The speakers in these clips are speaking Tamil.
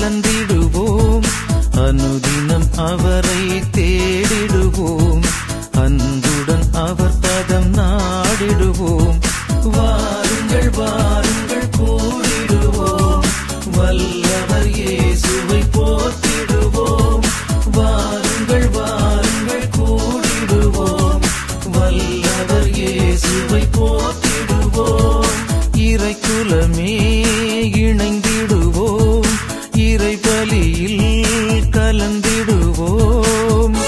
கலந்திடுவோம் அனுதினம் அவரை தேடிடுவோம் அன்புடன் அவர் பதம் நாடிடுவோம் வாருங்கள் வாருங்கள் கூடிடுவோம் வல்லவர் இயேசுவை போற்றிடுவோம் வாருங்கள் வாருங்கள் கூடிடுவோம் வல்லவர் இயேசுவை போற்றிடுவோம் இறைக்குலமே இணைந்திடுவோம் இறை பலியில் கலந்திடுவோம்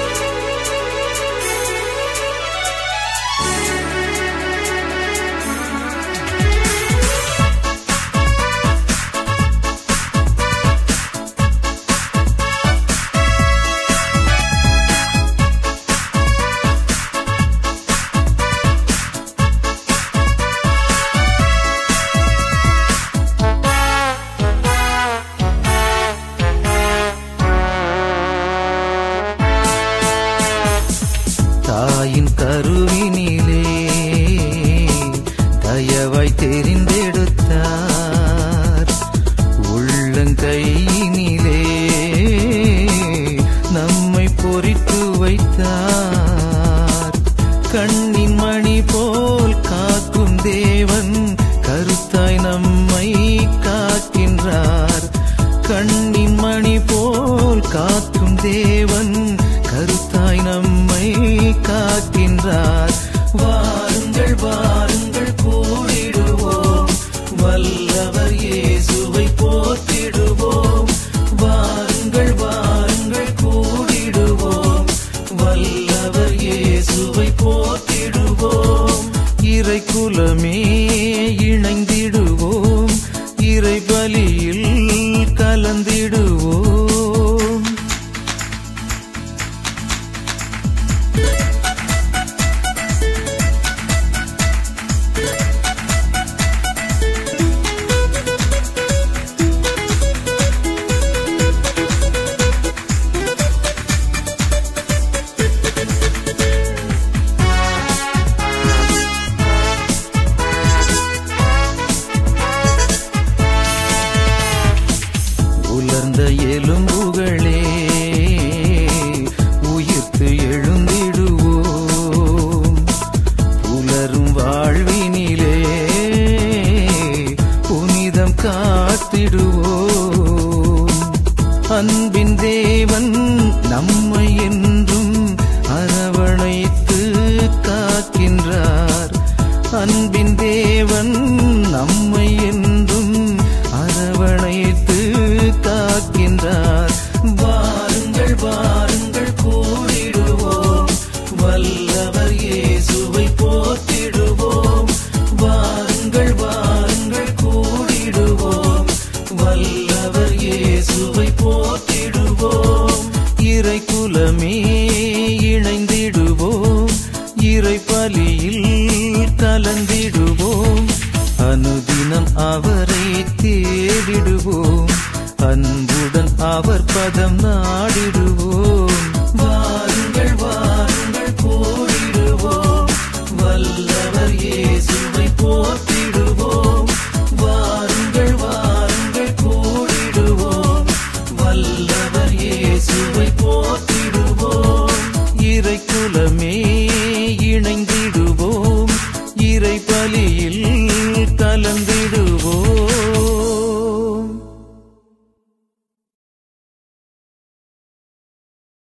தாயின் கருவினிலே தயவாய் தெரிந்தெடுத்தார் உள்ளங்கையினிலே நம்மை பொறித்து வைத்தார் கண்ணின் மணி போல் காக்கும் தேவன் கருத்தாய் நம்மை காக்கின்றார் கண்ணின் மணி போல் காக்கும் தேவன் கருத்தாய் நம்மை காக்கின்றார் வாருங்கள் வாருங்கள் கூடிடுவோம் வல்லவர் இயேசுவை போற்றிடுவோம் வாருங்கள் வாருங்கள் கூடிடுவோம் வல்லவர் இயேசுவை போற்றிடுவோம் இறை குலமே இணைந்திடுவோம் இறை பலியில் கலந்திடுவோம் உலர்ந்த எலும்புகளே உயிர்த்து எழுந்திடுவோம் புலரும் வாழ்வினிலே புனிதம் காத்திடுவோம் அன்பின் தேவன் நம்மை என்றும் அரவணைத்து காக்கின்றார் அன்பின் தேவன் நம்மை என்றும் அரவணைத்து காக்கின்றார் வாருங்கள் வாருங்கள் கூடிடுவோம் வல்லவர் இயேசுவை போற்றிடுவோம் வாருங்கள் வாருங்கள் கூடிடுவோம் வல்லவர் இயேசுவை போற்றிடுவோம் இறை குலமே இணைந்திடுவோம் இறை பலியில் கலந்திடுவோம் அனுதினம் அவரை தேடிடுவோம் அன்புடன் அவர் பதம் நாடிடுவோம் வாருங்கள் வாருங்கள் கூடிடுவோம் வல்லவர் இயேசுவை